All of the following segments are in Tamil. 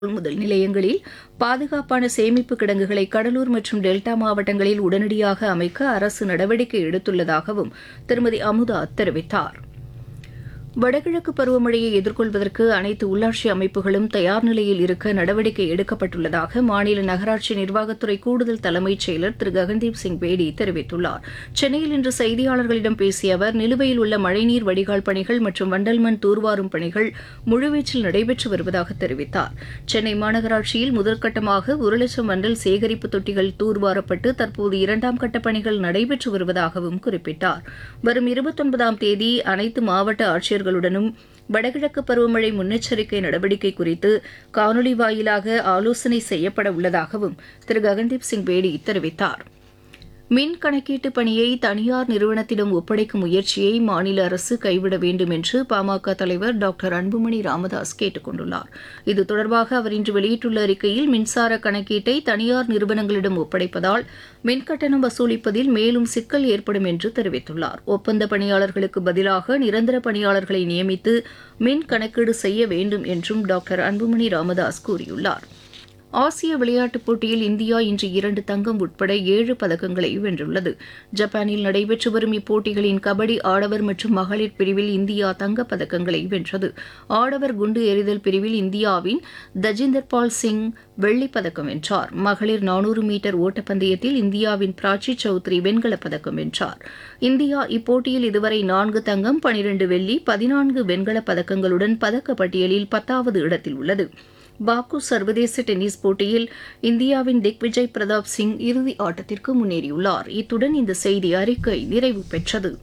கொள்முதல் நிலையங்களில் பாதுகாப்பான சேமிப்பு கிடங்குகளை கடலூர் மற்றும் டெல்டா மாவட்டங்களில் உடனடியாக அமைக்க அரசு நடவடிக்கை எடுத்துள்ளதாகவும் திருமதி அமுதா தெரிவித்தார் வடகிழக்கு பருவமழையை எதிர்கொள்வதற்கு அனைத்து உள்ளாட்சி அமைப்புகளும் தயார் நிலையில் இருக்க நடவடிக்கை எடுக்கப்பட்டுள்ளதாக மாநில நகராட்சி நிர்வாகத்துறை கூடுதல் தலைமைச் செயலர் திரு ககன்தீப் சிங் பேடி தெரிவித்துள்ளார் சென்னையில் இன்று செய்தியாளர்களிடம் பேசிய அவர் நிலுவையில் உள்ள மழைநீர் வடிகால் பணிகள் மற்றும் வண்டல் மண் தூர்வாரும் பணிகள் முழுவீச்சில் நடைபெற்று வருவதாக தெரிவித்தார் சென்னை மாநகராட்சியில் முதற்கட்டமாக ஒரு லட்சம் வண்டல் சேகரிப்பு தொட்டிகள் தூர்வாரப்பட்டு தற்போது இரண்டாம் கட்ட பணிகள் நடைபெற்று வருவதாகவும் குறிப்பிட்டார் வரும் இருபத்தொன்பதாம் தேதி அனைத்து மாவட்ட ஆட்சியர்களுடனும் வடகிழக்கு பருவமழை முன்னெச்சரிக்கை நடவடிக்கை குறித்து காணொலி வாயிலாக ஆலோசனை செய்யப்பட உள்ளதாகவும் திரு ககன்தீப் சிங் பேடி தெரிவித்தார் மின் கணக்கீட்டு பணியை தனியார் நிறுவனத்திடம் ஒப்படைக்கும் முயற்சியை மாநில அரசு கைவிட வேண்டும் என்று பாமக தலைவர் டாக்டர் அன்புமணி ராமதாஸ் கேட்டுக் கொண்டுள்ளார் இது தொடர்பாக அவர் இன்று வெளியிட்டுள்ள அறிக்கையில் மின்சார கணக்கீட்டை தனியார் நிறுவனங்களிடம் ஒப்படைப்பதால் மின்கட்டணம் வசூலிப்பதில் மேலும் சிக்கல் ஏற்படும் என்று தெரிவித்துள்ளார் ஒப்பந்த பணியாளர்களுக்கு பதிலாக நிரந்தர பணியாளர்களை நியமித்து மின் கணக்கீடு செய்ய வேண்டும் என்றும் டாக்டர் அன்புமணி ராமதாஸ் கூறியுள்ளார் ஆசிய விளையாட்டுப் போட்டியில் இந்தியா இன்று இரண்டு தங்கம் உட்பட ஏழு பதக்கங்களை வென்றுள்ளது ஜப்பானில் நடைபெற்று வரும் இப்போட்டிகளின் கபடி ஆடவர் மற்றும் மகளிர் பிரிவில் இந்தியா தங்கப் பதக்கங்களை வென்றது ஆடவர் குண்டு எறிதல் பிரிவில் இந்தியாவின் தஜிந்தர் பால் சிங் வெள்ளிப் பதக்கம் வென்றார் மகளிர் நானூறு மீட்டர் ஓட்டப்பந்தயத்தில் இந்தியாவின் பிராச்சி சௌத்ரி வெண்கலப் பதக்கம் வென்றார் இந்தியா இப்போட்டியில் இதுவரை நான்கு தங்கம் பனிரண்டு வெள்ளி பதினான்கு வெண்கலப் பதக்கங்களுடன் பதக்கப் பட்டியலில் பத்தாவது இடத்தில் உள்ளது பாக்கு சர்வதேச டென்னிஸ் போட்டியில் இந்தியாவின் திக்விஜய் பிரதாப் சிங் இறுதி ஆட்டத்திற்கு முன்னேறியுள்ளார் இத்துடன் இந்த செய்தி அறிக்கை நிறைவு பெற்றது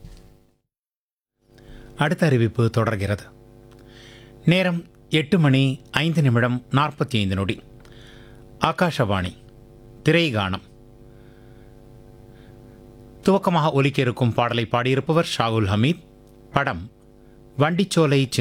அடுத்த அறிவிப்பு தொடர்கிறது நேரம் எட்டு மணி ஐந்து நிமிடம் நாற்பத்தி ஐந்து நொடி ஆகாஷவாணி திரைகானம் துவக்கமாக ஒலிக்க இருக்கும் பாடலை பாடியிருப்பவர் ஷாகுல் ஹமீத் படம் வண்டிச்சோலை